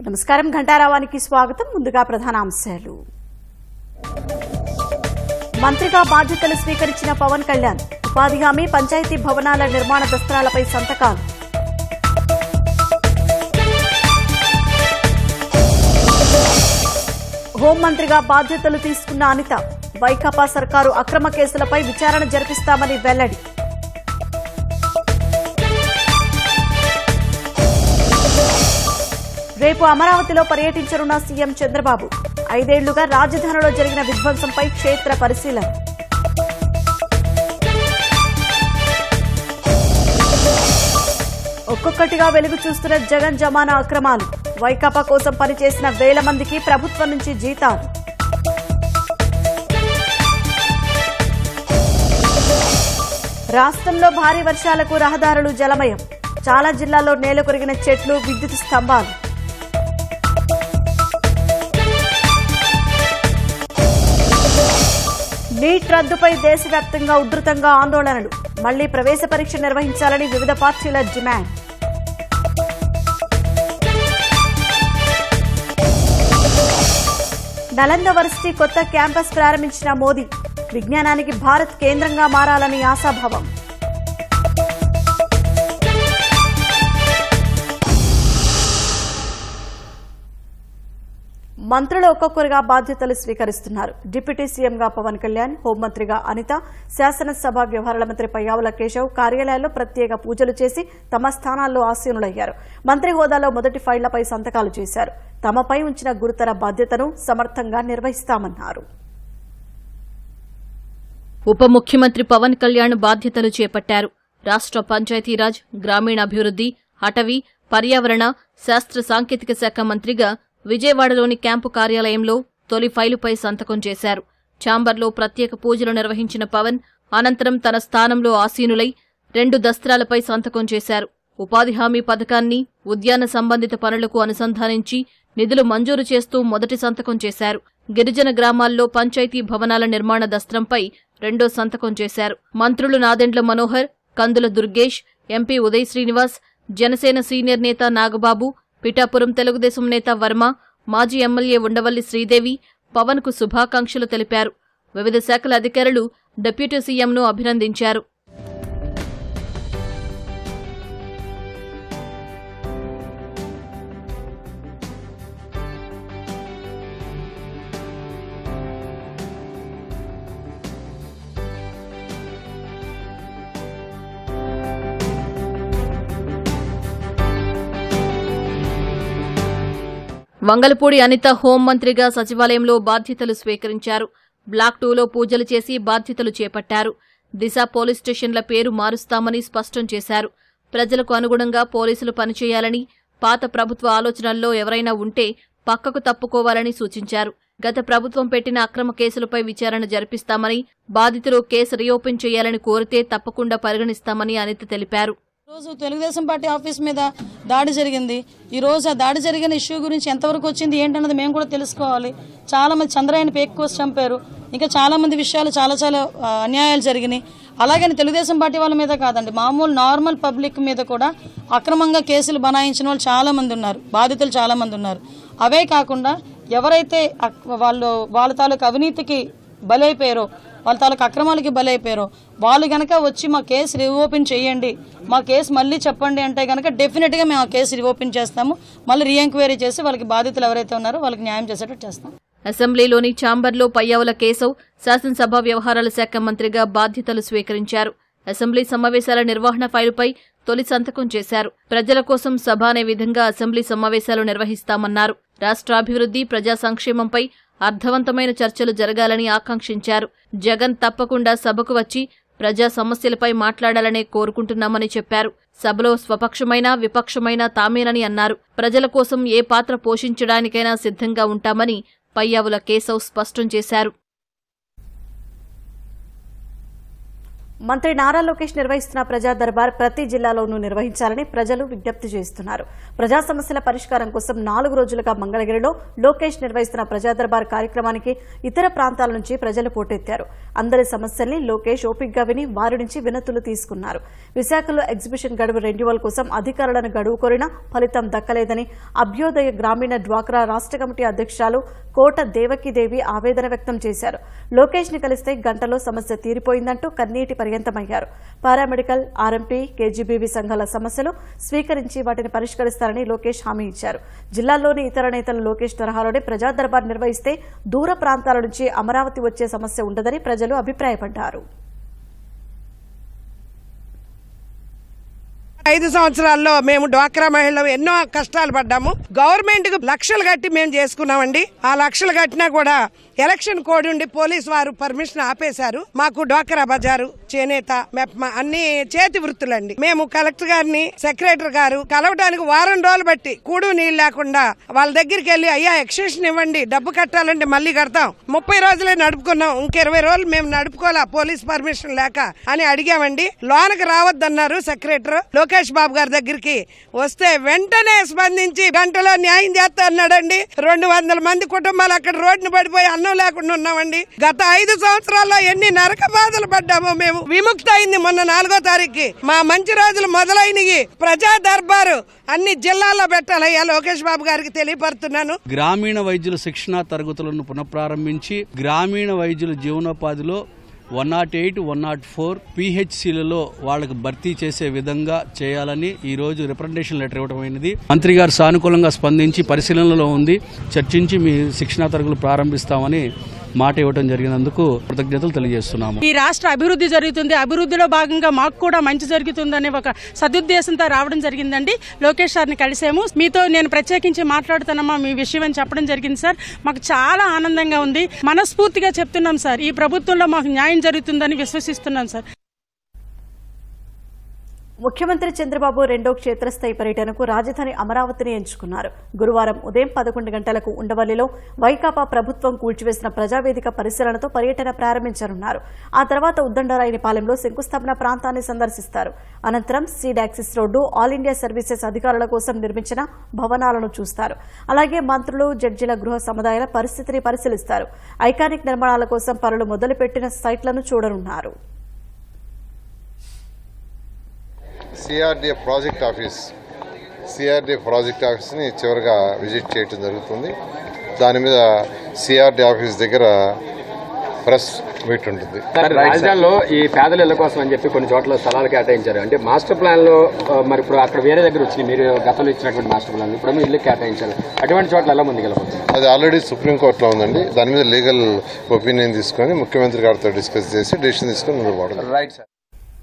నమస్కారం ఘంటారావానికి స్వాగతం ముందుగా ప్రధాన అంశాలు మంత్రిగా బాధ్యతలు స్వీకరించిన పవన్ కళ్యాణ్ ఉపాధి హామీ పంచాయతీ భవనాల నిర్మాణ దస్త్రాలపై సంతకాలు హోంమంత్రిగా బాధ్యతలు తీసుకున్న అనిత వైకాపా సర్కారు అక్రమ కేసులపై విచారణ జరిపిస్తామని వెల్లడి రేపు అమరావతిలో పర్యటించనున్న సీఎం చంద్రబాబు ఐదేళ్లుగా రాజధానిలో జరిగిన విధ్వంసంపై క్షేత్ర పరిశీలన ఒక్కొక్కటిగా వెలుగు చూస్తున్న జగన్ జమానా అక్రమాలు వైకాపా కోసం పనిచేసిన వేల మందికి ప్రభుత్వం నుంచి జీతాలు రాష్ట్రంలో భారీ వర్షాలకు రహదారులు జలమయం చాలా జిల్లాల్లో నేల కొరిగిన చెట్లు విద్యుత్ స్తంభాలు నీట్ రద్దుపై దేశవ్యాప్తంగా ఉధృతంగా ఆందోళనలు మళ్లీ ప్రవేశ పరీక్ష నిర్వహించాలని వివిధ పార్టీల డిమాండ్ నలంద వర్సిటీ కొత్త క్యాంపస్ ప్రారంభించిన మోదీ విజ్ఞానానికి భారత్ కేంద్రంగా మారాలని ఆశాభావం మంత్రులు ఒక్కొక్కరుగా బాధ్యతలు స్వీకరిస్తున్నారు డిప్యూటీ సీఎంగా పవన్ కళ్యాణ్ హోంమంత్రిగా అనిత శాసనసభ వ్యవహారాల మంత్రి పయ్యావుల కేశవ్ కార్యాలయాల్లో ప్రత్యేక పూజలు చేసి తమ స్థానాల్లో ఆసీనులయ్యారు మంత్రి హోదాలో మొదటి ఫైళ్లపై సంతకాలు చేశారు తమపై ఉంచిన గురుతర బాధ్యతను సమర్థంగా నిర్వహిస్తామన్నారు ఉప ముఖ్యమంత్రి పవన్ కళ్యాణ్ బాధ్యతలు చేపట్టారు రాష్ట్ర పంచాయతీరాజ్ గ్రామీణాభివృద్ధి అటవీ పర్యావరణ శాస్త్ర సాంకేతిక శాఖ మంత్రిగా విజయవాడలోని క్యాంపు కార్యాలయంలో తొలి ఫైలుపై సంతకం చేశారు ఛాంబర్లో ప్రత్యేక పూజలు నిర్వహించిన పవన్ అనంతరం తన స్థానంలో ఆసీనులై రెండు దస్త్రాలపై సంతకం చేశారు ఉపాధి హామీ పథకాన్ని ఉద్యాన సంబంధిత పనులకు అనుసంధానించి నిధులు మంజూరు చేస్తూ మొదటి సంతకం చేశారు గిరిజన గ్రామాల్లో పంచాయతీ భవనాల నిర్మాణ దస్త్రంపై రెండో సంతకం చేశారు మంత్రులు నాదెండ్ల మనోహర్ కందుల దుర్గేష్ ఎంపీ ఉదయ్ శ్రీనివాస్ జనసేన సీనియర్ నేత నాగబాబు పిఠాపురం తెలుగుదేశం నేత వర్మ మాజీ ఎమ్మెల్యే ఉండవల్లి శ్రీదేవి పవన్ కు శుభాకాంక్షలు తెలిపారు వివిధ శాఖల అధికారులు డిప్యూటీ సీఎంను అభినందించారు వంగలపూడి అనిత హోంమంత్రిగా సచివాలయంలో బాధ్యతలు స్వీకరించారు బ్లాక్ టూలో పూజలు చేసి బాధ్యతలు చేపట్టారు దిశ పోలీస్ స్టేషన్ల పేరు మారుస్తామని స్పష్టం చేశారు ప్రజలకు అనుగుణంగా పోలీసులు పనిచేయాలని పాత ప్రభుత్వ ఆలోచనల్లో ఎవరైనా ఉంటే పక్కకు తప్పుకోవాలని సూచించారు గత ప్రభుత్వం పెట్టిన అక్రమ కేసులపై విచారణ జరిపిస్తామని బాధితులు కేసు రీఓపెన్ చేయాలని కోరితే తప్పకుండా పరిగణిస్తామని అనిత తెలిపారు రోజు తెలుగుదేశం పార్టీ ఆఫీస్ మీద దాడి జరిగింది ఈ రోజు ఆ దాడి జరిగిన ఇష్యూ గురించి ఎంతవరకు వచ్చింది ఏంటన్నది మేము కూడా తెలుసుకోవాలి చాలా మంది చంద్రయాన్ పేక్ కోసి చంపారు ఇంకా చాలా మంది విషయాలు చాలా చాలా ఆ, అన్యాయాలు జరిగినాయి అలాగని తెలుగుదేశం పార్టీ వాళ్ళ మీద కాదండి మామూలు నార్మల్ పబ్లిక్ మీద కూడా అక్రమంగా కేసులు బనాయించిన వాళ్ళు చాలా మంది ఉన్నారు బాధితులు చాలా మంది ఉన్నారు అవే కాకుండా ఎవరైతే అక్- వాళ్ళు వాళ్ళ తాలూకు అవినీతికి బలైపోయారో వాళ్ళ తాలూకు అక్రమాలకి బలైపోయారో వాళ్ళు గనక వచ్చి మా కేసు రీఓపెన్ చేయండి మా కేసు మళ్ళీ చెప్పండి అంటే గనక డెఫినెట్గా మేము ఆ కేసు రీఓపెన్ చేస్తాము మళ్ళీ రీఎంక్వైరీ చేసి వాళ్ళకి బాధితులు ఎవరైతే ఉన్నారో వాళ్ళకి న్యాయం చేసేటట్టు చేస్తాం అసెంబ్లీలోని ఛాంబర్లో పయ్యావుల కేశవ్ శాసనసభ వ్యవహారాల శాఖ మంత్రిగా బాధ్యతలు స్వీకరించారు అసెంబ్లీ సమావేశాల నిర్వహణ ఫైలుపై తొలి సంతకం చేశారు ప్రజల కోసం సభ అనే విధంగా అసెంబ్లీ సమావేశాలు నిర్వహిస్తామన్నారు రాష్ట్రాభివృద్ధి ప్రజా సంక్షేమంపై అర్థవంతమైన చర్చలు జరగాలని ఆకాంక్షించారు జగన్ తప్పకుండా సభకు వచ్చి ప్రజా సమస్యలపై మాట్లాడాలనే కోరుకుంటున్నామని చెప్పారు సభలో స్వపక్షమైన విపక్షమైన తామేనని అన్నారు ప్రజల కోసం ఏ పాత్ర పోషించడానికైనా సిద్ధంగా ఉంటామని పయ్యావుల కేశవ్ స్పష్టం చేశారు మంత్రి నారా లోకేష్ నిర్వహిస్తున్న ప్రజా దర్బార్ ప్రతి జిల్లాలోనూ నిర్వహించాలని ప్రజలు విజ్ఞప్తి చేస్తున్నారు ప్రజా సమస్యల పరిష్కారం కోసం నాలుగు రోజులుగా మంగళగిరిలో లోకేష్ నిర్వహిస్తున్న ప్రజా దర్బార్ కార్యక్రమానికి ఇతర ప్రాంతాల నుంచి ప్రజలు పోటెత్తారు అందరి సమస్యల్ని లోకేష్ ఓపిగ్గా విని వారి నుంచి వినతులు తీసుకున్నారు విశాఖలో ఎగ్జిబిషన్ గడువు రెన్యువల్ కోసం అధికారులను గడువు కోరినా ఫలితం దక్కలేదని అభ్యోదయ గ్రామీణ డ్వాక్రా రాష్ట్ర కమిటీ అధ్యక్షురాలు కోట దేవకీదేవి ఆవేదన వ్యక్తం చేశారు లోకేష్ ని కలిస్తే గంటలో సమస్య తీరిపోయిందంటూ కన్నీటి పర్యంతమయ్యారు పారామెడికల్ ఆర్ఎంపీ కేజీబీవీ సంఘాల సమస్యలు స్వీకరించి వాటిని పరిష్కరిస్తారని లోకేష్ హామీ ఇచ్చారు జిల్లాల్లోని ఇతర నేతలు లోకేష్ తరహాలోనే ప్రజా దర్బార్ నిర్వహిస్తే దూర ప్రాంతాల నుంచి అమరావతి వచ్చే సమస్య ఉండదని ప్రజలు అభిప్రాయపడ్డారు ఐదు సంవత్సరాల్లో మేము డ్వాక్రా మహిళలు ఎన్నో కష్టాలు పడ్డాము గవర్నమెంట్ కు లక్షలు కట్టి మేము చేసుకున్నామండి ఆ లక్షలు కట్టినా కూడా ఎలక్షన్ కోడ్ ఉండి పోలీస్ వారు పర్మిషన్ ఆపేశారు మాకు డ్వాక్రా బజారు చేనేత మెప్మ అన్ని చేతి వృత్తులండి మేము కలెక్టర్ గారిని సెక్రటరీ గారు కలవడానికి వారం రోజులు బట్టి కూడు నీళ్ళు లేకుండా వాళ్ళ దగ్గరికి వెళ్ళి అయ్యా ఎక్స్టెన్షన్ ఇవ్వండి డబ్బు కట్టాలంటే మళ్ళీ కడతాం ముప్పై రోజులే నడుపుకున్నాం ఇంక ఇరవై రోజులు మేము నడుపుకోలే పోలీస్ పర్మిషన్ లేక అని అడిగామండి లోనకి రావద్దన్నారు సెక్రటరీ లోకేష్ బాబు గారి దగ్గరికి వస్తే వెంటనే స్పందించి గంటలో న్యాయం చేస్తా అన్నాడండి రెండు వందల మంది కుటుంబాలు అక్కడ రోడ్డును పడిపోయి అన్నం లేకుండా ఉన్నామండి గత ఐదు సంవత్సరాల్లో ఎన్ని నరక బాధలు పడ్డామో మేము విముక్త అయింది మొన్న నాలుగో తారీఖుకి మా మంచి రోజులు మొదలైనవి ప్రజా దర్బారు అన్ని జిల్లాల్లో పెట్టాలయ్యా లోకేష్ బాబు గారికి తెలియపరుతున్నాను గ్రామీణ వైద్యుల శిక్షణా తరగతులను పునఃప్రారంభించి గ్రామీణ వైద్యుల జీవనోపాధిలో one nought eight one nought four పిహెచ్సిలలో వాళ్ళకి భర్తీ చేసే విధంగా చేయాలని ఈ రోజు రిప్రజెంటేషన్ లెటర్ ఇవ్వడమైనది మంత్రి గారు సానుకూలంగా స్పందించి పరిశీలనలో ఉంది చర్చించి మీ శిక్షణా తరగతులు ప్రారంభిస్తామని మాట ఇవ్వడం జరిగినందుకు కృతజ్ఞతలు తెలియజేస్తున్నాము ఈ రాష్ట్ర అభివృద్ధి జరుగుతుంది అభివృద్ధిలో భాగంగా మాకు కూడా మంచి జరుగుతుందనే ఒక సదుద్దేశంతో రావడం జరిగిందండి లోకేష్ సార్ని కలిసాము మీతో నేను ప్రత్యేకించి మాట్లాడుతున్నామా మీ విషయం అని చెప్పడం జరిగింది సార్ మాకు చాలా ఆనందంగా ఉంది మనస్ఫూర్తిగా చెప్తున్నాం సార్ ఈ ప్రభుత్వంలో మాకు న్యాయం జరుగుతుందని విశ్వసిస్తున్నాం సార్ ముఖ్యమంత్రి చంద్రబాబు రెండో క్షేత్రస్థాయి పర్యటనకు రాజధాని అమరావతిని ఎంచుకున్నారు గురువారం ఉదయం పదకొండు గంటలకు ఉండవల్లిలో వైకాపా ప్రభుత్వం కూల్చివేసిన ప్రజావేదిక పరిశీలనతో పర్యటన ప్రారంభించనున్నారు ఆ తర్వాత ఉద్దండరాయనిపాలెంలో శంకుస్థాపన ప్రాంతాన్ని సందర్శిస్తారు అనంతరం seed access road all India services అధికారుల కోసం నిర్మించిన భవనాలను చూస్తారు అలాగే మంత్రులు జడ్జిల గృహ సముదాయాల పరిస్థితిని పరిశీలిస్తారు ఐకానిక్ నిర్మాణాల కోసం పనులు మొదలుపెట్టిన సైట్లను చూడనున్నారు CRDA project office CRDA project ఆఫీస్ని చివరిగా విజిట్ చేయటం జరుగుతుంది దాని మీద సిఆర్డి ఆఫీస్ దగ్గర ప్రెస్ మీట్ ఉంటుంది సార్ రాజధానిలో ఈ పేదల ఇళ్ల కోసం అని చెప్పి కొన్ని చోట్ల స్థలాలు కేటాయించారు అంటే మాస్టర్ ప్లాన్ లో ఆ, మరి ఇప్పుడు అక్కడ వేరే దగ్గర వచ్చింది మీరు గతంలో ఇచ్చినటువంటి మాస్టర్ ప్లాన్ ఇప్పుడు ఇల్లు కేటాయించారు అటువంటి చోట్ల ఎలా ముందుకెళ్ళబోతుంది అది ఆల్రెడీ సుప్రీంకోర్టులో ఉందండి దాని మీద లీగల్ ఒపీనియన్ తీసుకొని ముఖ్యమంత్రి గారితో డిస్కస్ చేసి డెసిషన్ తీసుకొని ముందుకు పోవడం right sir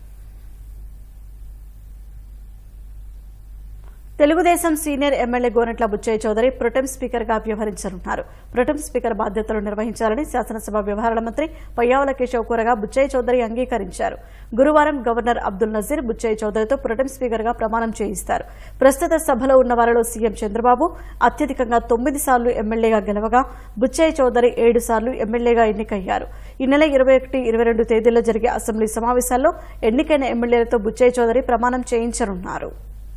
Telugu Desam senior MLA Gorantla Butchaiah Chowdary protem speaker గా వ్యవహరించనున్నారు ప్రొటెం స్పీకర్ బాధ్యతలు నిర్వహించాలని శాసనసభ వ్యవహారాల మంత్రి పయ్యావుల కేశవ్ కోరగా బుచ్చయ్య చౌదరి అంగీకరించారు గురువారం గవర్నర్ అబ్దుల్ నజీర్ బుచ్చయ్య చౌదరితో ప్రొటెం స్పీకర్ గా ప్రమాణం చేయిస్తారు ప్రస్తుత సభలో ఉన్న వారిలో సీఎం చంద్రబాబు అత్యధికంగా తొమ్మిది సార్లు ఎమ్మెల్యేగా గెలవగా బుచ్చయ్య చౌదరి ఏడు సార్లు ఎమ్మెల్యేగా ఎన్నికయ్యారు ఈ నెల ఇరవై ఒకటి ఇరవై రెండు తేదీల్లో జరిగే అసెంబ్లీ సమావేశాల్లో ఎన్నికైన ఎమ్మెల్యేలతో బుచ్చయ్య చౌదరి ప్రమాణం చేయించనున్నారు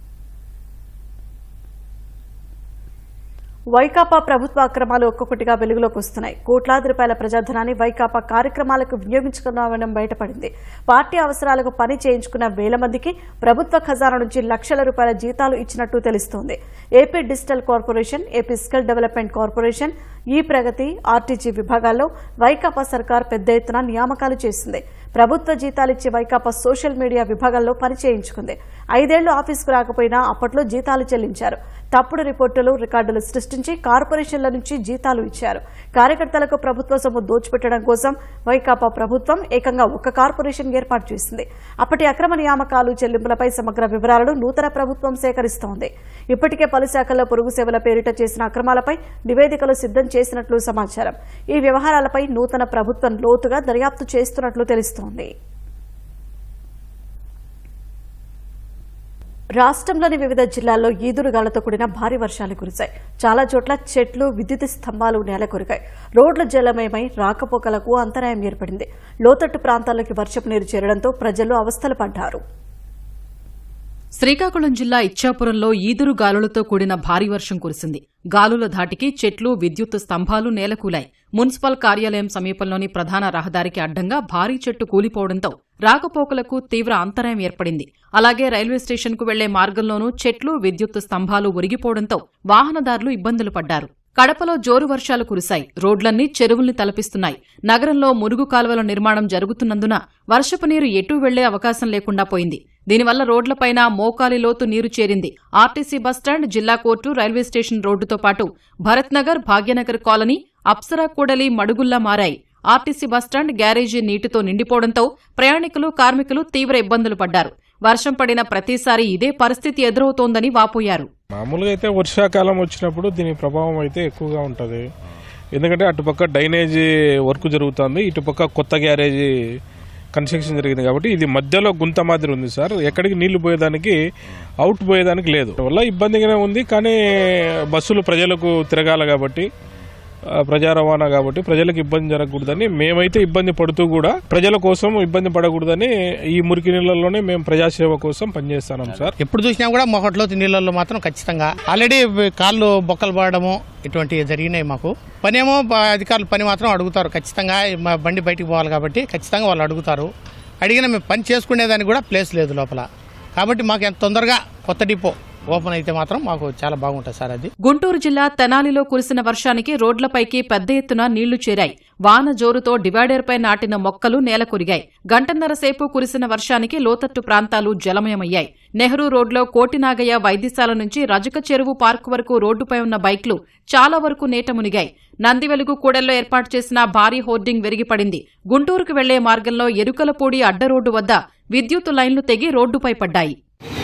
వైకాపా ప్రభుత్వ అక్రమాలు ఒక్కొక్కటిగా వెలుగులోకి వస్తున్నాయి కోట్లాది రూపాయల ప్రజాధనాన్ని వైకాపా కార్యక్రమాలకు వినియోగించుకున్నామని బయటపడింది పార్టీ అవసరాలకు పని చేయించుకున్న వేల మందికి ప్రభుత్వ ఖజానా నుంచి లక్షల రూపాయల జీతాలు ఇచ్చినట్టు తెలుస్తోంది AP digital corporation AP skill development corporation e Pragati RTG విభాగాల్లో వైకాపా సర్కార్ పెద్ద ఎత్తున నియామకాలు చేసింది ప్రభుత్వ జీతాలిచ్చే వైకాపా సోషల్ మీడియా విభాగంలో పని చేయించుకుంది ఐదేళ్లు ఆఫీసుకు రాకపోయినా అప్పట్లో జీతాలు చెల్లించారు తప్పుడు రిపోర్టులు రికార్డులు సృష్టించి కార్పొరేషన్ల నుంచి జీతాలు ఇచ్చారు కార్యకర్తలకు ప్రభుత్వ సొమ్ము దోచిపెట్టడం కోసం వైకాపా ప్రభుత్వం ఏకంగా ఒక కార్పొరేషన్ ఏర్పాటు చేసింది అప్పటి అక్రమ నియామకాలు చెల్లింపులపై సమగ్ర వివరాలను నూతన ప్రభుత్వం సేకరిస్తోంది ఇప్పటికే పలు శాఖల్లో పొరుగు సేవల పేరిట చేసిన అక్రమాలపై నివేదికలు సిద్ధం చేసినట్లు సమాచారం ఈ వ్యవహారాలపై నూతన ప్రభుత్వం లోతుగా దర్యాప్తు చేస్తున్నట్లు తెలుస్తోంది రాష్ట్రంలోని వివిధ జిల్లాల్లో ఈదురుగాలతో కూడిన భారీ వర్షాలు కురిశాయి చాలా చోట్ల చెట్లు విద్యుత్ స్తంభాలు నేల కొరికాయి రోడ్లు జలమయమై రాకపోకలకు అంతరాయం ఏర్పడింది లోతట్టు ప్రాంతాల్లోకి వర్షపు నీరు చేరడంతో ప్రజలు అవస్థలు పడ్డారు శ్రీకాకుళం జిల్లా ఇచ్చాపురంలో ఈదురు గాలులతో కూడిన భారీ వర్షం కురిసింది గాలుల ధాటికి చెట్లు విద్యుత్ స్తంభాలు నేలకూలాయి మున్సిపల్ కార్యాలయం సమీపంలోని ప్రధాన రహదారికి అడ్డంగా భారీ చెట్టు కూలిపోవడంతో రాకపోకలకు తీవ్ర అంతరాయం ఏర్పడింది అలాగే రైల్వే స్టేషన్కు వెళ్లే మార్గంలోనూ చెట్లు విద్యుత్ స్తంభాలు ఒరిగిపోవడంతో వాహనదారులు ఇబ్బందులు పడ్డారు కడపలో జోరు వర్షాలు కురిశాయి రోడ్లన్నీ చెరువుల్ని తలపిస్తున్నాయి నగరంలో మురుగు కాలువల నిర్మాణం జరుగుతున్నందున వర్షపు నీరు ఎటూ వెళ్లే అవకాశం లేకుండా పోయింది దీనివల్ల రోడ్లపైన మోకాలి లోతు నీరు చేరింది ఆర్టీసీ బస్టాండ్ జిల్లా కోర్టు రైల్వే స్టేషన్ రోడ్డుతో పాటు భరత్ నగర్ భాగ్యనగర్ కాలనీ అప్సరా కూడలి మడుగుల్లా మారాయి ఆర్టీసీ బస్టాండ్ గ్యారేజీ నీటితో నిండిపోవడంతో ప్రయాణికులు కార్మికులు తీవ్ర ఇబ్బందులు పడ్డారు వర్షం పడిన ప్రతిసారి ఇదే పరిస్థితి ఎదురవుతోందని వాపోయారు మామూలుగా అయితే వర్షాకాలం వచ్చినప్పుడు దీని ప్రభావం అయితే ఎక్కువగా ఉంటుంది ఎందుకంటే అటుపక్క డ్రైనేజీ వర్క్ జరుగుతుంది ఇటుపక్క కొత్త గ్యారేజీ కన్స్ట్రక్షన్ జరిగింది కాబట్టి ఇది మధ్యలో గుంత మాదిరి ఉంది సార్ ఎక్కడికి నీళ్లు పోయేదానికి అవుట్ పోయేదానికి లేదు వల్ల ఇబ్బందిగానే ఉంది కానీ బస్సులు ప్రజలకు తిరగాలి కాబట్టి ఆ, ప్రజా రవాణా కాబట్టి ప్రజలకు ఇబ్బంది జరగకూడదని మేమైతే ఇబ్బంది పడుతూ కూడా ప్రజల కోసం ఇబ్బంది పడకూడదని ఈ మురికి నీళ్ళలోనే మేము ప్రజాసేవ కోసం పనిచేస్తున్నాం సార్ ఎప్పుడు చూసినా కూడా మొహట్లో నీళ్ళల్లో మాత్రం ఖచ్చితంగా ఆల్రెడీ కాళ్ళు బొక్కలు పడడము ఇటువంటివి జరిగినాయి మాకు పనేమో బ- అధికారులు పని మాత్రం అడుగుతారు ఖచ్చితంగా మా బండి బయటికి పోవాలి కాబట్టి ఖచ్చితంగా వాళ్ళు అడుగుతారు అడిగిన మేము పని చేసుకునేదానికి కూడా ప్లేస్ లేదు లోపల కాబట్టి మాకు ఎంత తొందరగా కొత్త డిపో ఓపెన్ అయితే మాత్రం మాకు చాలా బాగుంటుంది సార్ అది గుంటూరు జిల్లా తెనాలిలో కురిసిన వర్షానికి రోడ్లపైకి పెద్ద ఎత్తున నీళ్లు చేరాయి వాన జోరుతో డివైడర్పై నాటిన మొక్కలు నేలకొరిగాయి గంటన్నర సేపు కురిసిన వర్షానికి లోతట్టు ప్రాంతాలు జలమయమయ్యాయి నెహ్రూ రోడ్లో కోటినాగయ్య వైద్యశాల నుంచి రజక చెరువు పార్క్ వరకు రోడ్డుపై ఉన్న బైక్లు చాలా వరకు నేట మునిగాయి నందివెలుగు కూడల్లో ఏర్పాటు చేసిన భారీ హోర్డింగ్ విరిగిపడింది గుంటూరుకు వెళ్లే మార్గంలో ఎరుకలపూడి అడ్డరోడ్డు వద్ద విద్యుత్ లైన్లు తెగి రోడ్డుపై పడ్డాయి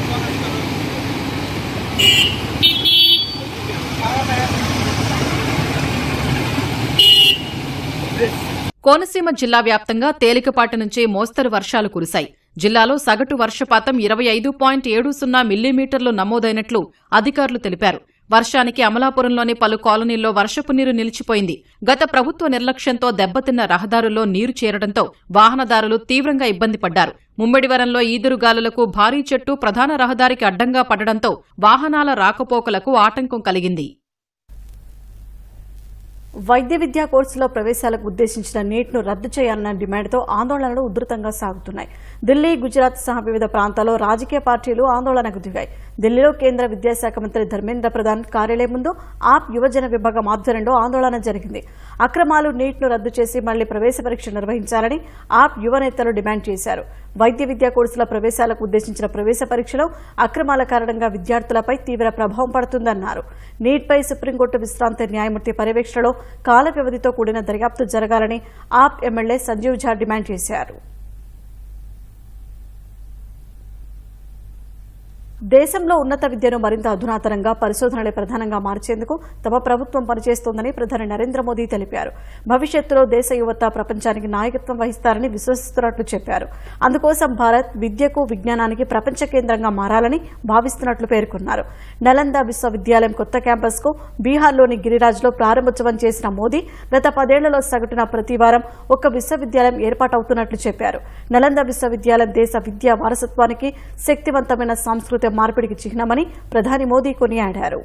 కోనసీమ జిల్లా వ్యాప్తంగా తేలికపాటి నుంచి మోస్తరు వర్షాలు కురిశాయి జిల్లాలో సగటు వర్షపాతం ఇరవై ఐదు పాయింట్ ఏడు సున్నా మిల్లీమీటర్లు నమోదైనట్లు అధికారులు తెలిపారు వర్షానికి అమలాపురంలోని పలు కాలనీల్లో వర్షపు నీరు నిలిచిపోయింది గత ప్రభుత్వ నిర్లక్ష్యంతో దెబ్బతిన్న రహదారుల్లో నీరు చేరడంతో వాహనదారులు తీవ్రంగా ఇబ్బంది పడ్డారు ముమ్మిడివరంలో ఈదురుగాలులకు భారీ చెట్టు ప్రధాన రహదారికి అడ్డంగా పడడంతో వాహనాల రాకపోకలకు ఆటంకం కలిగింది వైద్య విద్యా కోర్సులో ప్రవేశాలకు ఉద్దేశించిన నీట్ను రద్దు చేయాలన్న డిమాండ్తో ఆందోళనలు ఉధృతంగా సాగుతున్నాయి ఢిల్లీ గుజరాత్ సహా వివిధ ప్రాంతాల్లో రాజకీయ పార్టీలు ఆందోళనకు దిగాయి ఢిల్లీలో కేంద్ర విద్యాశాఖ మంత్రి ధర్మేంద్ర ప్రధాన్ కార్యాలయం ముందు ఆప్ యువజన విభాగం ఆధ్వర్యంలో ఆందోళన జరిగింది అక్రమాలు నీట్ను రద్దు చేసి మళ్లీ ప్రవేశ పరీక్ష నిర్వహించాలని ఆప్ యువ నేతలు డిమాండ్ చేశారు వైద్య విద్యా కోర్సుల ప్రవేశాలకు ఉద్దేశించిన ప్రవేశ పరీక్షలో అక్రమాల కారణంగా విద్యార్థులపై తీవ్ర ప్రభావం పడుతుందన్నారు నీట్పై సుప్రీంకోర్టు విశ్రాంత న్యాయమూర్తి పర్యవేక్షణలో కాల వ్యవధితో కూడిన దర్యాప్తు జరగాలని AAP MLA Sanjeev Jha demand చేశారు దేశంలో ఉన్నత విద్యను మరింత అధునాతనంగా పరిశోధనలే ప్రధానంగా మార్చేందుకు తమ ప్రభుత్వం పనిచేస్తోందని ప్రధాని నరేంద్ర మోదీ తెలిపారు భవిష్యత్తులో దేశ యువత ప్రపంచానికి నాయకత్వం వహిస్తారని విశ్వసిస్తున్నట్లు చెప్పారు అందుకోసం భారత్ విద్యకు విజ్ఞానానికి ప్రపంచ కేంద్రంగా మారాలని భావిస్తున్నట్లు పేర్కొన్నారు నలంద విశ్వవిద్యాలయం కొత్త క్యాంపస్ కు బీహార్లోని గిరిరాజ్లో ప్రారంభోత్సవం చేసిన మోదీ గత పదేళ్లలో సగటున ప్రతి వారం ఒక్క విశ్వవిద్యాలయం ఏర్పాటవుతున్నట్లు చెప్పారు నలంద విశ్వవిద్యాలయం దేశ విద్యా వారసత్వానికి శక్తివంతమైన సాంస్కృతిక మార్పిడికి చిహ్నమని ప్రధాని మోదీ కొనియాడారు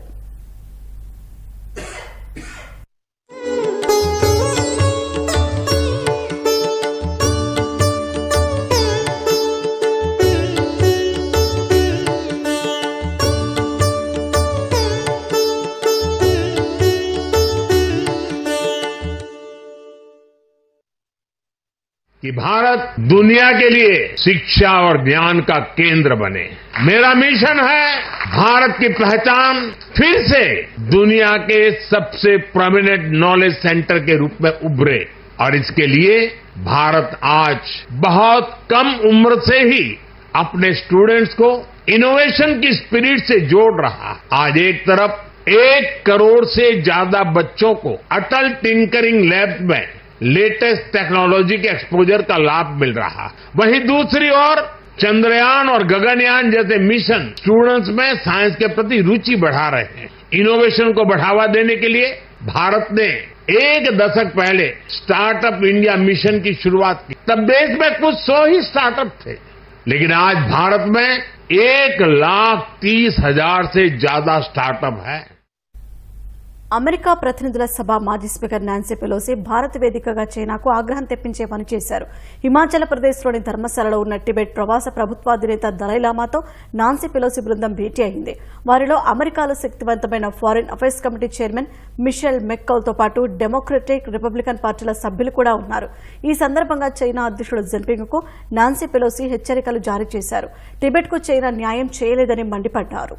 कि भारत दुनिया के लिए शिक्षा और ज्ञान का केंद्र बने मेरा मिशन है भारत की पहचान फिर से दुनिया के सबसे प्रोमिनेंट नॉलेज सेंटर के रूप में उभरे और इसके लिए भारत आज बहुत कम उम्र से ही अपने स्टूडेंट्स को इनोवेशन की स्पिरिट से जोड़ रहा है आज एक तरफ एक करोड़ से ज्यादा बच्चों को अटल टिंकरिंग लैब में लेटेस्ट टेक्नोलॉजी के एक्सपोजर का लाभ मिल रहा है वहीं दूसरी ओर चंद्रयान और गगनयान जैसे मिशन स्टूडेंट्स में साइंस के प्रति रुचि बढ़ा रहे हैं इनोवेशन को बढ़ावा देने के लिए भारत ने एक दशक पहले स्टार्टअप इंडिया मिशन की शुरुआत की तब देश में कुछ सौ ही स्टार्टअप थे लेकिन आज भारत में एक लाख तीस हजार से ज्यादा स्टार्टअप है అమెరికా ప్రతినిధుల సభ మాజీ స్పీకర్ నాన్సీ పెలోసి భారత్ వేదికగా చైనాకు ఆగ్రహం తెప్పించే పని చేశారు హిమాచల్ ప్రదేశ్లోని ధర్మశాలలో ఉన్న టిబెట్ ప్రవాస ప్రభుత్వాధినేత దలైలామాతో నాన్సీ పెలోసి బృందం భేటీ అయింది వారిలో అమెరికాలో శక్తివంతమైన foreign affairs committee chairman Michael మెక్కౌల్తో పాటు డెమోక్రటిక్ రిపబ్లికన్ పార్టీల సభ్యులు కూడా ఉన్నారు ఈ సందర్భంగా చైనా అధ్యక్షుడు జిన్పింగ్ కు నాన్సీ పెలోసి హెచ్చరికలు జారీ చేశారు టిబెట్ కు చైనా న్యాయం చేయలేదని మండిపడ్డారు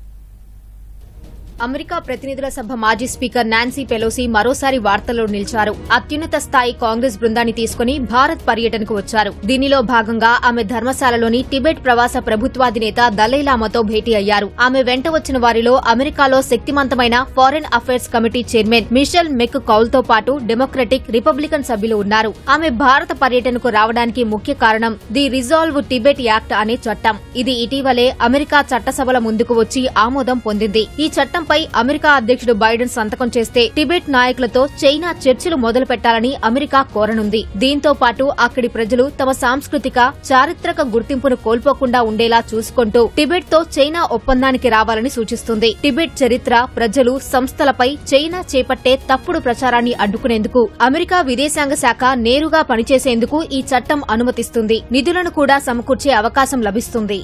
అమెరికా ప్రతినిధుల సభ మాజీ స్పీకర్ నాన్సీ పెలోసి మరోసారి వార్తల్లో నిలిచారు అత్యున్నత స్థాయి కాంగ్రెస్ బృందాన్ని తీసుకుని భారత్ పర్యటనకు వచ్చారు దీనిలో భాగంగా ఆమె ధర్మశాలలోని టిబెట్ ప్రవాస ప్రభుత్వాధినేత దలైలామాతో భేటీ అయ్యారు ఆమె వెంట వచ్చిన వారిలో అమెరికాలో శక్తిమంతమైన foreign affairs committee chairman Michael McCaul తో పాటు డెమోక్రటిక్ రిపబ్లికన్ సభ్యులు ఉన్నారు ఆమె భారత పర్యటనకు రావడానికి ముఖ్య కారణం ది రిజాల్వ్ టిబెట్ యాక్ట్ అనే చట్టం ఇది ఇటీవలే అమెరికా చట్టసభల ముందుకు వచ్చి ఆమోదం పొందింది ఈ చట్టంపై అమెరికా అధ్యక్షుడు బైడెన్ సంతకం చేస్తే టిబెట్ నాయకులతో చైనా చర్చలు మొదలు పెట్టాలని అమెరికా కోరనుంది దీంతో పాటు అక్కడి ప్రజలు తమ సాంస్కృతిక చారిత్రక గుర్తింపును కోల్పోకుండా ఉండేలా చూసుకుంటూ టిబెట్ తో చైనా ఒప్పందానికి రావాలని సూచిస్తుంది టిబెట్ చరిత్ర ప్రజలు సంస్థలపై చైనా చేపట్టే తప్పుడు ప్రచారాన్ని అడ్డుకునేందుకు అమెరికా విదేశాంగ శాఖ నేరుగా పనిచేసేందుకు ఈ చట్టం అనుమతిస్తుంది నిధులను కూడా సమకూర్చే అవకాశం లభిస్తుంది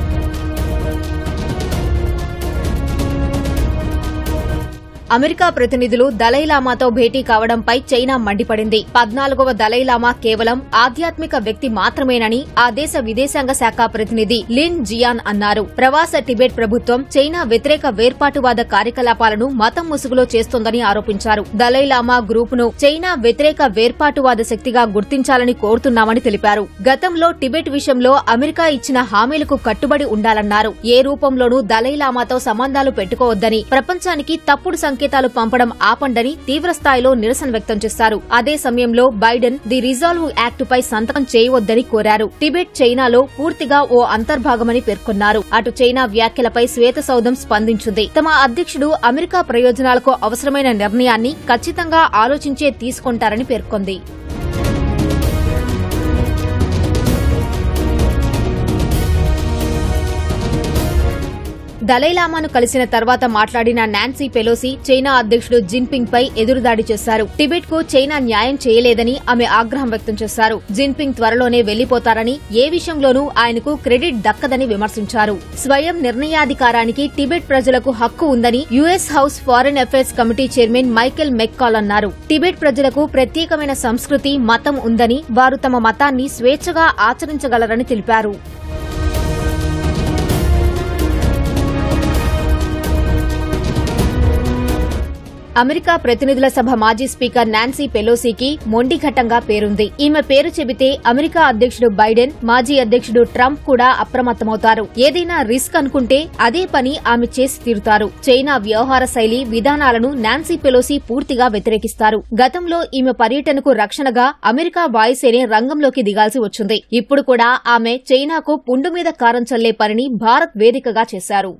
అమెరికా ప్రతినిధులు దలైలామాతో భేటీ కావడంపై చైనా మండిపడింది పద్నాలుగవ దలైలామా కేవలం ఆధ్యాత్మిక వ్యక్తి మాత్రమేనని ఆ దేశ విదేశాంగ శాఖ ప్రతినిధి లిన్ జియాన్ అన్నారు ప్రవాస టిబెట్ ప్రభుత్వం చైనా వ్యతిరేక వేర్పాటువాద కార్యకలాపాలను మతం ముసుగులో చేస్తోందని ఆరోపించారు దలైలామా గ్రూపును చైనా వ్యతిరేక వేర్పాటువాద శక్తిగా గుర్తించాలని కోరుతున్నామని తెలిపారు గతంలో టిబెట్ విషయంలో అమెరికా ఇచ్చిన హామీలకు కట్టుబడి ఉండాలన్నారు ఏ రూపంలోనూ దలైలామాతో సంబంధాలు పెట్టుకోవద్దని ప్రపంచానికి తప్పుడు సంకేతాలు పంపడం ఆపండని తీవ్రస్థాయిలో నిరసన వ్యక్తం చేశారు అదే సమయంలో బైడెన్ ది రిజాల్వ్ యాక్ట్ పై సంతకం చేయవద్దని కోరారు టిబెట్ చైనాలో పూర్తిగా ఓ అంతర్భాగమని పేర్కొన్నారు అటు చైనా వ్యాఖ్యలపై శ్వేత సౌధం స్పందించింది తమ అధ్యక్షుడు అమెరికా ప్రయోజనాలకు అవసరమైన నిర్ణయాన్ని ఖచ్చితంగా ఆలోచించే తీసుకుంటారని పేర్కొంది దలైలామాను కలిసిన తర్వాత మాట్లాడిన నాన్సీ పెలోసి చైనా అధ్యక్షుడు జిన్పింగ్ పై ఎదురుదాడి చేశారు టిబెట్ కు చైనా న్యాయం చేయలేదని ఆమె ఆగ్రహం వ్యక్తం చేశారు జిన్పింగ్ త్వరలోనే వెళ్లిపోతారని ఏ విషయంలోనూ ఆయనకు క్రెడిట్ దక్కదని విమర్శించారు స్వయం నిర్ణయాధికారానికి టిబెట్ ప్రజలకు హక్కు ఉందని US house foreign affairs committee chairman Michael McCaul అన్నారు టిబెట్ ప్రజలకు ప్రత్యేకమైన సంస్కృతి మతం ఉందని వారు తమ మతాన్ని స్వేచ్ఛగా ఆచరించగలరని తెలిపారు అమెరికా ప్రతినిధుల సభ మాజీ స్పీకర్ నాన్సీ పెలోసీకి మొండిఘట్టంగా పేరుంది ఈమె పేరు చెబితే అమెరికా అధ్యక్షుడు బైడెన్ మాజీ అధ్యక్షుడు ట్రంప్ కూడా అప్రమత్తమవుతారు ఏదైనా రిస్క్ అనుకుంటే అదే పని ఆమె చేసి తీరుతారు చైనా వ్యవహార శైలి విధానాలను నాన్సీ పెలోసీ పూర్తిగా వ్యతిరేకిస్తారు గతంలో ఈమె పర్యటనకు రక్షణగా అమెరికా వాయుసేన రంగంలోకి దిగాల్సి వచ్చింది ఇప్పుడు కూడా ఆమె చైనాకు పుండు మీద కారం చల్లే పనిని భారత్ వేదికగా చేశారు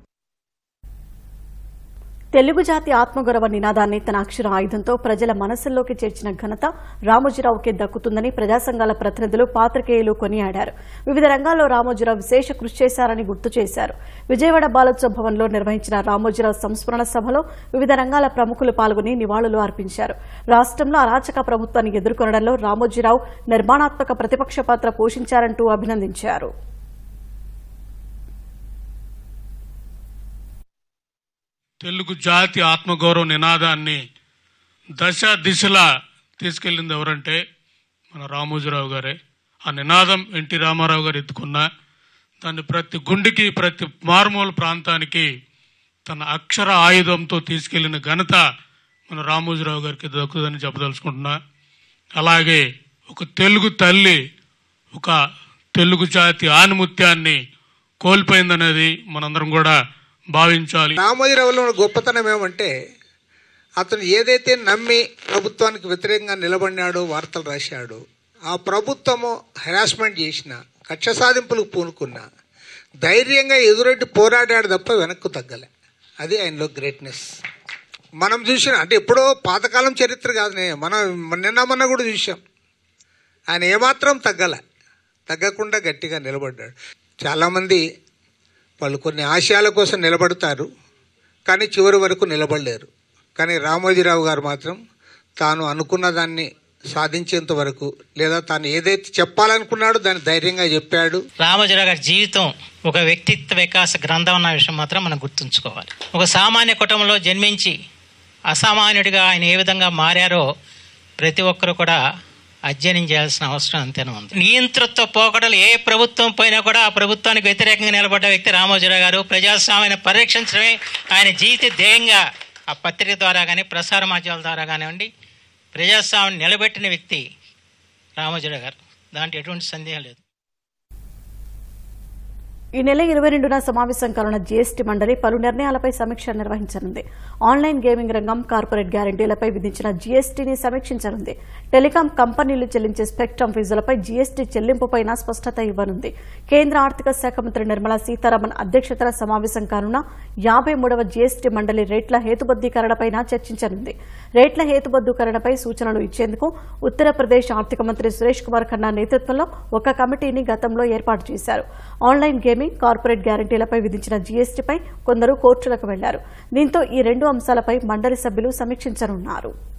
తెలుగు జాతి ఆత్మగౌరవ నినాదాన్ని తన అక్షర ఆయుధంతో ప్రజల మనసుల్లోకి చేర్చిన ఘనత రామోజీరావుకే దక్కుతుందని ప్రజా సంఘాల ప్రతినిధులు పాత్రికేయులు కొనియాడారు వివిధ రంగాల్లో రామోజీరావు విశేష కృషి చేశారని గుర్తు చేశారు విజయవాడ బాలోత్సవ భవన్లో నిర్వహించిన రామోజీరావు సంస్మరణ సభలో వివిధ రంగాల ప్రముఖులు పాల్గొని నివాళులు అర్పించారు రాష్ట్రంలో అరాచక ప్రభుత్వాన్ని ఎదుర్కొనడంలో రామోజీరావు నిర్మాణాత్మక ప్రతిపక్ష పాత్ర పోషించారంటూ అభినందించారు తెలుగు జాతి ఆత్మగౌరవ నినాదాన్ని దశ దిశలా తీసుకెళ్ళింది ఎవరంటే మన రామోజీరావు గారే ఆ నినాదం ఎన్టీ రామారావు గారు ఎత్తుకున్న దాన్ని ప్రతి గుండెకి ప్రతి మారుమూల ప్రాంతానికి తన అక్షర ఆయుధంతో తీసుకెళ్లిన ఘనత మన రామోజీరావు గారికి దక్కుదని చెప్పదలుచుకుంటున్నా అలాగే ఒక తెలుగు తల్లి ఒక తెలుగు జాతి ఆనిముత్యాన్ని కోల్పోయిందనేది మనందరం కూడా భావించాలి రామోజీరావులో ఉన్న గొప్పతనం ఏమంటే అతను ఏదైతే నమ్మి ప్రభుత్వానికి వ్యతిరేకంగా నిలబడినాడో వార్తలు రాశాడు ఆ ప్రభుత్వము హెరాస్మెంట్ చేసిన కక్ష సాధింపులకు పూనుకున్నా ధైర్యంగా ఎదురొడ్డి పోరాడాడు తప్ప వెనక్కు తగ్గలే అది ఆయనలో గ్రేట్నెస్ మనం చూసిన అంటే ఎప్పుడో పాతకాలం చరిత్ర కాదునే మనం నిన్న మొన్న కూడా చూసాం ఆయన ఏమాత్రం తగ్గలే తగ్గకుండా గట్టిగా నిలబడ్డాడు చాలామంది వాళ్ళు కొన్ని ఆశయాల కోసం నిలబడతారు కానీ చివరి వరకు నిలబడలేరు కానీ రామోజీరావు గారు మాత్రం తాను అనుకున్న దాన్ని సాధించేంత వరకు లేదా తాను ఏదైతే చెప్పాలనుకున్నాడో దాన్ని ధైర్యంగా చెప్పాడు రామోజీరావు గారి జీవితం ఒక వ్యక్తిత్వ వికాస గ్రంథం అన్న విషయం మాత్రం మనం గుర్తుంచుకోవాలి ఒక సామాన్య కుటుంబంలో జన్మించి అసామాన్యుడిగా ఆయన ఏ విధంగా మారారో ప్రతి ఒక్కరు కూడా అధ్యయనం చేయాల్సిన అవసరం అంతేనే ఉంది నియంతృత్వ పోకడలు ఏ ప్రభుత్వం పోయినా కూడా ఆ ప్రభుత్వానికి వ్యతిరేకంగా నిలబడ్డ వ్యక్తి రామోజీరావు గారు ప్రజాస్వామ్యాన్ని పరిరక్షించడమే ఆయన జీవిత ధ్యేయంగా ఆ పత్రిక ద్వారా కానీ ప్రసార మాధ్యమాల ద్వారా కానివ్వండి ప్రజాస్వామ్యం నిలబెట్టిన వ్యక్తి రామోజీరావు గారు దాంట్లో ఎటువంటి సందేహం లేదు ఈ నెల ఇరవై రెండున సమావేశం కానున్న జీఎస్టీ మండలి పలు నిర్ణయాలపై సమీక్ష నిర్వహించనుంది ఆన్లైన్ గేమింగ్ రంగం కార్పొరేట్ గ్యారంటీలపై విధించిన జీఎస్టీని సమీక్షించనుంది టెలికాం కంపెనీలు చెల్లించే స్పెక్ట్రమ్ ఫీజులపై జీఎస్టీ చెల్లింపుపైన స్పష్టత ఇవ్వనుంది కేంద్ర ఆర్థిక శాఖ మంత్రి నిర్మలా సీతారామన్ అధ్యక్షతన సమావేశం కానున్న యాభై మూడవ జీఎస్టీ మండలి రేట్ల హేతుబద్దీకరణపైన చర్చించనుంది రేట్ల హేతుబద్దీకరణపై సూచనలు ఇచ్చేందుకు ఉత్తరప్రదేశ్ ఆర్థిక మంత్రి సురేష్ కుమార్ ఖన్నా నేతృత్వంలో ఒక కమిటీని గతంలో ఏర్పాటు చేశారు ఆన్లైన్ గేమింగ్ కార్పొరేట్ గ్యారంటీలపై విధించిన జీఎస్టీపై కొందరు కోర్టులకు వెళ్లారు దీంతో ఈ రెండు అంశాలపై మండలి సభ్యులు సమీక్షించనున్నారు